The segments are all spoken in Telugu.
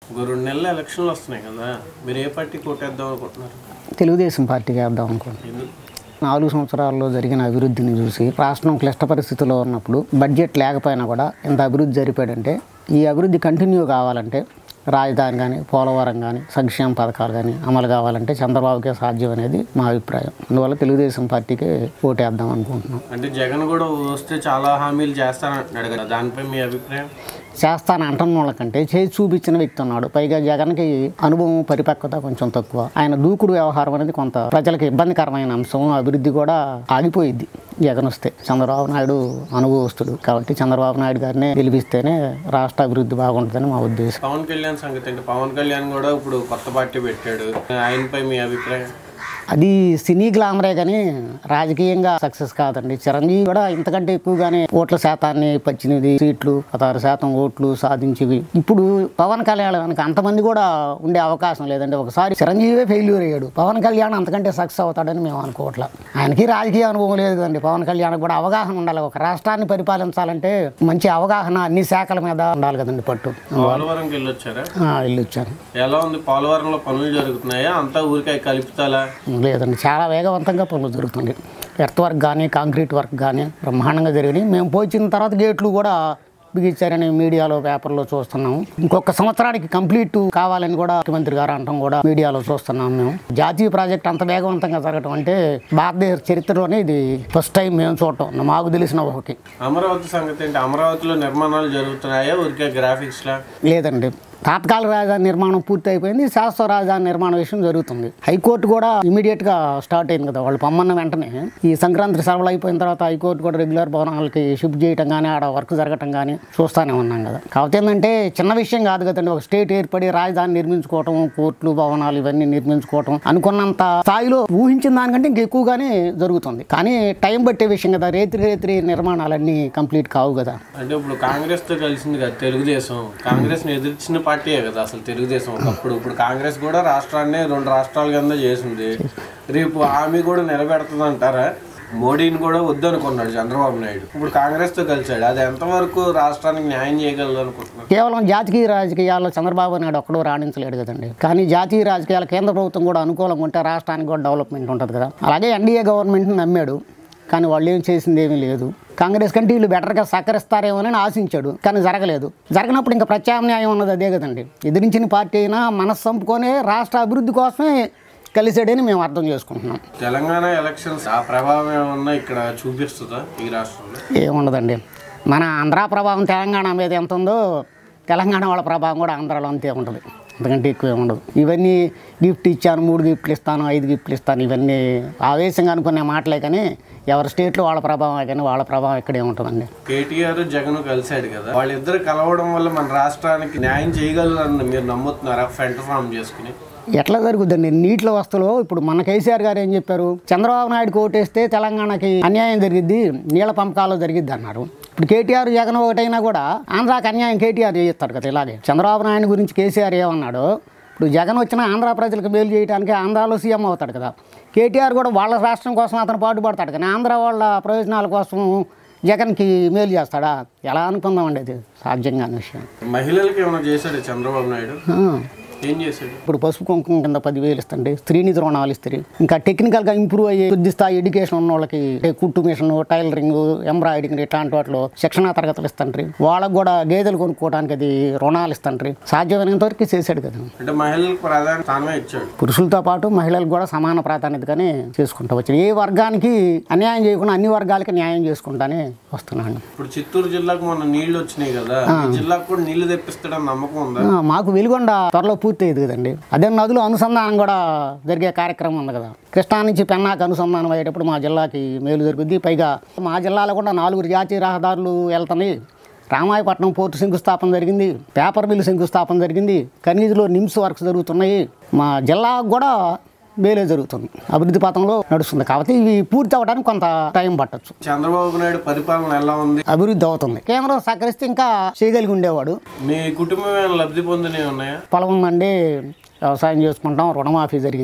ఇంకో రెండు నెలలు ఎలక్షన్లు వస్తున్నాయి కదా మీరు ఏ పార్టీ కొట్టేద్దాం అనుకుంటున్నారు తెలుగుదేశం పార్టీకి వేద్దాం అనుకోండి ఎందుకు నాలుగు సంవత్సరాల్లో జరిగిన అభివృద్ధిని చూసి రాష్ట్రం క్లిష్ట పరిస్థితిలో ఉన్నప్పుడు బడ్జెట్ లేకపోయినా కూడా ఎంత అభివృద్ధి జరిపాడంటే ఈ అభివృద్ధి కంటిన్యూ కావాలంటే రాజధాని కానీ పోలవరం కానీ సంక్షేమ పథకాలు కానీ అమలు కావాలంటే చంద్రబాబుకే సాధ్యం అనేది మా అభిప్రాయం అందువల్ల తెలుగుదేశం పార్టీకి ఓటేద్దాం అనుకుంటున్నాం అంటే జగన్ కూడా వస్తే చాలా హామీలు చేస్తానంటున్నాడు కదా దానిపై మీ అభిప్రాయం చేస్తాను అంటున్న వాళ్ళకంటే చేసి చూపించిన వ్యక్తి ఉన్నాడు పైగా జగన్కి అనుభవం పరిపక్వత కొంచెం తక్కువ ఆయన దూకుడు వ్యవహారం అనేది కొంత ప్రజలకు ఇబ్బందికరమైన అంశం అభివృద్ధి కూడా ఆగిపోయిద్ది జగన్ వస్తే చంద్రబాబు నాయుడు అనుభవస్తుడు కాబట్టి చంద్రబాబు నాయుడు గారినే గెలిపిస్తేనే రాష్ట్ర అభివృద్ధి బాగుంటుందని మా ఉద్దేశం పవన్ కళ్యాణ్ సంగతి అంటే పవన్ కళ్యాణ్ కూడా ఇప్పుడు కొత్త పార్టీ పెట్టాడు ఆయనపై మీ అభిప్రాయం అది సినీ గ్లామరే కానీ రాజకీయంగా సక్సెస్ కాదండి చిరంజీవి కూడా ఇంతకంటే ఎక్కువగానే ఓట్ల శాతాన్ని పచ్చినది సీట్లు పదహారు శాతం ఓట్లు సాధించేవి ఇప్పుడు పవన్ కళ్యాణ్ అంతమంది కూడా ఉండే అవకాశం లేదండి ఒకసారి చిరంజీవే ఫెయిల్యూర్ అయ్యాడు పవన్ కళ్యాణ్ అంతకంటే సక్సెస్ అవుతాడని మేము అనుకోవట్లా ఆయనకి రాజకీయ అనుభవం లేదు కదండి పవన్ కళ్యాణ్ కూడా అవగాహన ఉండాలి ఒక రాష్ట్రాన్ని పరిపాలించాలంటే మంచి అవగాహన అన్ని శాఖల మీద ఉండాలి కదండి పట్టు పోలవరంకి వెళ్ళొచ్చారా ఆ, వెళ్ళొచ్చాను ఎలా ఉంది పోలవరంలో పనులు జరుగుతున్నాయా అంతా ఊరికే కలుపుతాలా లేదండి చాలా వేగవంతంగా పనులు జరుగుతుంది ఎర్త్ వర్క్ కానీ కాంక్రీట్ వర్క్ కానీ బ్రహ్మాండంగా జరిగినాయి మేము పోయిన తర్వాత గేట్లు కూడా బిగించారని మీడియాలో పేపర్లో చూస్తున్నాము ఇంకొక సంవత్సరానికి కంప్లీట్ కావాలని కూడా ముఖ్యమంత్రి గారు అంటాం కూడా మీడియాలో చూస్తున్నాం మేము జాతీయ ప్రాజెక్ట్ అంత వేగవంతంగా జరగటం అంటే భారతదేశ చరిత్రలోనే ఇది ఫస్ట్ టైం మేము చూడటం మాకు తెలిసిన ఒకటి అమరావతి సంగతి ఏంటి అమరావతిలో నిర్మాణాలు జరుగుతున్నాయా ఊరికే గ్రాఫిక్స్లా లేదండి తాత్కాలిక రాజధాని నిర్మాణం పూర్తి అయిపోయింది శాశ్వత రాజధాని నిర్మాణ విషయం జరుగుతుంది హైకోర్టు కూడా ఇమీడియట్ గా స్టార్ట్ అయింది కదా వాళ్ళు పమ్మన్న వెంటనే ఈ సంక్రాంతి సెలవులు అయిపోయిన తర్వాత హైకోర్టు కూడా రెగ్యులర్ భవనాలకి షిఫ్ట్ చేయటం కానీ ఆడ వర్క్ జరగటం కానీ చూస్తానే ఉన్నాం కదా కాకపోతే ఏంటంటే చిన్న విషయం కాదు కదండి ఒక స్టేట్ ఏర్పడి రాజధాని నిర్మించుకోవటం కోర్టులు భవనాలు ఇవన్నీ నిర్మించుకోవటం అనుకున్నంత స్థాయిలో ఊహించిన దానికంటే ఇంకా ఎక్కువగానే జరుగుతుంది కానీ టైం పట్టే విషయం కదా రేత్రి రేత్రి నిర్మాణాలన్నీ కంప్లీట్ కావు కదా అంటే ఇప్పుడు కాంగ్రెస్ తో కలిసింది కదా తెలుగుదేశం కాంగ్రెస్ ని ఎదిరించిన పార్టీయే కదా అసలు తెలుగుదేశం ఒకప్పుడు ఇప్పుడు కాంగ్రెస్ కూడా రాష్ట్రాన్ని రెండు రాష్ట్రాల కింద చేసింది రేపు హామీ కూడా నిలబెడుతుంది అంటారా మోడీని కూడా వద్దనుకున్నాడు చంద్రబాబు నాయుడు ఇప్పుడు కాంగ్రెస్ తో కలిసాడు అది ఎంతవరకు రాష్ట్రానికి న్యాయం చేయగలదు అనుకుంటున్నారు కేవలం జాతీయ రాజకీయాల్లో చంద్రబాబు నాయుడు ఒక్కడో రాణించలేడు కదండి కానీ జాతీయ రాజకీయాలు కేంద్ర ప్రభుత్వం కూడా అనుకూలంగా ఉంటే రాష్ట్రానికి కూడా డెవలప్మెంట్ ఉంటుంది కదా అలాగే ఎన్డీఏ గవర్నమెంట్ని నమ్మాడు కానీ వాళ్ళు ఏం చేసింది ఏమీ లేదు కాంగ్రెస్ కంటే వీళ్ళు బెటర్గా సహకరిస్తారేమోనని ఆశించాడు కానీ జరగలేదు జరగనప్పుడు ఇంకా ప్రత్యామ్నాయం ఉన్నది అదే కదండి ఎదిరించిన పార్టీ అయినా మనస్సు చంపుకొని రాష్ట్ర అభివృద్ధి కోసమే కలిసాడని మేము అర్థం చేసుకుంటున్నాం తెలంగాణ ఎలక్షన్స్ ఆ ప్రభావం ఏమన్నా ఇక్కడ చూపిస్తుందా ఈ రాష్ట్రంలో ఏముండదండి మన ఆంధ్ర ప్రభావం తెలంగాణ మీద ఎంత ఉందో తెలంగాణ వాళ్ళ ప్రభావం కూడా ఆంధ్రాలో అంతే ఉంటుంది అంతకంటే ఎక్కువ ఉండదు ఇవన్నీ గిఫ్ట్ ఇచ్చాను మూడు గిఫ్ట్లు ఇస్తాను ఐదు గిఫ్ట్లు ఇస్తాను ఇవన్నీ ఆవేశంగా అనుకునే మాటలే కానీ ఎవరి స్టేట్లో వాళ్ళ ప్రభావం కానీ వాళ్ళ ప్రభావం ఇక్కడే ఉంటుందండి కేటీఆర్ జగన్ కలిశాడు కదా వాళ్ళిద్దరు కలవడం వల్ల మన రాష్ట్రానికి న్యాయం చేయగలరని మీరు నమ్ముతున్నారా ఫ్రంట్ ఫామ్ చేసుకుని ఎట్లా జరుగుద్దండి నీటిలో వస్తులో ఇప్పుడు మన కేసీఆర్ గారు ఏం చెప్పారు చంద్రబాబు నాయుడుకి ఓటేస్తే తెలంగాణకి అన్యాయం జరిగిద్ది నీళ్ళ పంపకాలు జరిగిద్ది అన్నారు ఇప్పుడు కేటీఆర్ జగన్ ఒకటైనా కూడా ఆంధ్రాకి అన్యాయం కేటీఆర్ చేస్తాడు కదా ఇలాగే చంద్రబాబు నాయుడు గురించి కేసీఆర్ ఏమన్నాడు ఇప్పుడు జగన్ వచ్చిన ఆంధ్ర ప్రజలకు మేలు చేయడానికి ఆంధ్రాలో సీఎం అవుతాడు కదా కేటీఆర్ కూడా వాళ్ళ రాష్ట్రం కోసం అతను పాటుపడతాడు కానీ ఆంధ్ర వాళ్ళ ప్రయోజనాల కోసం జగన్కి మేలు చేస్తాడా ఎలా అనుకుందామండి అది సాధ్యం కాని విషయం మహిళలకు ఏమైనా చేశాడు చంద్రబాబు నాయుడు ఆ. ఏం చేశాడు ఇప్పుడు పసుపు కుంకుమ కింద పదివేలు ఇస్తండి స్త్రీనిధి రుణాలు ఇస్తారు ఇంకా టెక్నికల్గా ఇంప్రూవ్ అయ్యే కొద్ది స్థాయి ఎడ్యుకేషన్ ఉన్న వాళ్ళకి అంటే కుట్టు మిషన్ టైలరింగ్ ఎంబ్రాయిడింగ్ ఇట్లాంటి వాటిలో శిక్షణా తరగతులు ఇస్తండ్రి వాళ్ళకు కూడా గేదెలు కొనుక్కోవడానికి అది రుణాలు ఇస్తండ్రి సాధ్యమైనంత వరకు చేశాడు కదా అంటే మహిళలకు ప్రాధాన్యత స్థానమే ఇచ్చాడు పురుషులతో పాటు మహిళలకు కూడా సమాన ప్రాధాన్యతగానే చేసుకుంటూ వచ్చాడు ఏ వర్గానికి అన్యాయం చేయకుండా అన్ని వర్గాలకి న్యాయం చేసుకుంటానే వస్తున్నాను ఇప్పుడు చిత్తూరు జిల్లాకు మొన్న నీళ్లు వచ్చినాయి కదా ఈ జిల్లాకు కూడా నీళ్లు తెప్పిస్తాడని నమ్మకం ఉందా ఆ, మాకు వెలుగొండ త్వరలో పూర్తి అయ్యేది కదండి అదే నదులు అనుసంధానం కూడా జరిగే కార్యక్రమం ఉంది కదా కృష్ణా నుంచి పెన్నాకు అనుసంధానం అయ్యేటప్పుడు మా జిల్లాకి మేలు జరుగుద్ది పైగా మా జిల్లాలో కూడా నాలుగు జాతీయ రహదారులు వెళ్తున్నాయి రామాయపట్నం పోర్టు శంకుస్థాపన జరిగింది పేపర్ మిల్లు శంకుస్థాపన జరిగింది కనీజ్లో నిమ్స్ వర్క్స్ జరుగుతున్నాయి మా జిల్లాకు కూడా మేలే జరుగుతుంది అభివృద్ధి పథంలో నడుస్తుంది కాబట్టి ఇవి పూర్తి అవ్వడానికి కొంత టైం పట్టొచ్చు చంద్రబాబు నాయుడు పరిపాలన ఎలా ఉంది అభివృద్ధి అవుతుంది కేంద్రం సహకరిస్తే ఇంకా చేయగలిగి ఉండేవాడు మీ కుటుంబం ఏమైనా లబ్ధి పొందినవి ఉన్నాయా పొలం ఉందండి వ్యవసాయం చేసుకుంటాం రుణమాఫీ జరిగింది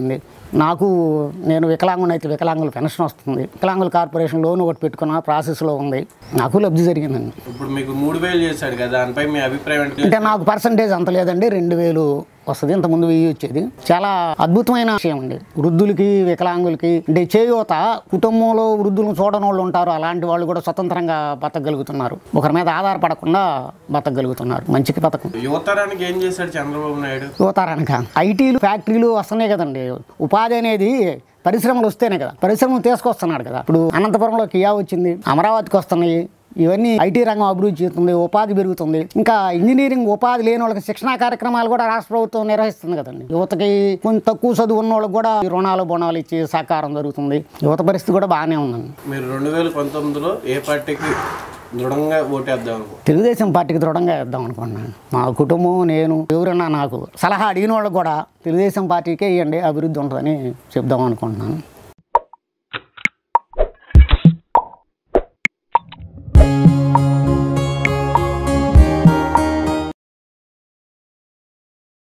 నాకు నేను వికలాంగుని అయితే వికలాంగుల పెన్షన్ వస్తుంది వికలాంగుల కార్పొరేషన్ లోన్ ఒకటి పెట్టుకున్న ప్రాసెస్లో ఉంది నాకు లబ్ధి జరిగిందండి ఇప్పుడు మీకు మూడు వేలు చేశాడు కదా దానిపై మీ అభిప్రాయం ఏంటి అంటే నాకు పర్సంటేజ్ అంత లేదండి రెండు వేలు వస్తుంది ఇంతకుముందు వెయ్యి వచ్చేది చాలా అద్భుతమైన విషయం అండి వృద్ధులకి వికలాంగులకి అంటే చేయూత కుటుంబంలో వృద్ధులను చూడని వాళ్ళు ఉంటారు అలాంటి వాళ్ళు కూడా స్వతంత్రంగా బతకగలుగుతున్నారు ఒకరి మీద ఆధారపడకుండా బతకగలుగుతున్నారు మంచికి పథకం యువతరానికి ఏం చేశాడు చంద్రబాబు నాయుడు యువతారనక ఐటీలు ఫ్యాక్టరీలు వస్తున్నాయి కదండి ఉపాధి అనేది పరిశ్రమలు వస్తేనే కదా పరిశ్రమలు తీసుకొస్తున్నాడు కదా ఇప్పుడు అనంతపురంలో కియా వచ్చింది అమరావతికి వస్తున్నాయి ఇవన్నీ ఐటీ రంగం అభివృద్ధి చెందుతుంది ఉపాధి పెరుగుతుంది ఇంకా ఇంజనీరింగ్ ఉపాధి లేని వాళ్ళకి శిక్షణా కార్యక్రమాలు కూడా రాష్ట్ర ప్రభుత్వం నిర్వహిస్తుంది కదండి యువతకి కొంచెం తక్కువ చదువు ఉన్న వాళ్ళకి కూడా ఈ రుణాలు బొణాలు ఇచ్చి సహకారం జరుగుతుంది యువత పరిస్థితి కూడా బాగానే ఉందండి మీరు రెండు వేల పంతొమ్మిదిలో ఏ పార్టీకి దృఢంగా ఓటేద్దాం అనుకో తెలుగుదేశం పార్టీకి దృఢంగా వేద్దాం అనుకుంటున్నాను మా కుటుంబం నేను ఎవరన్నా నాకు సలహా అడిగిన వాళ్ళకి కూడా తెలుగుదేశం పార్టీకే ఇవ్వండి అభివృద్ధి ఉంటుందని చెప్దాం అనుకుంటున్నాను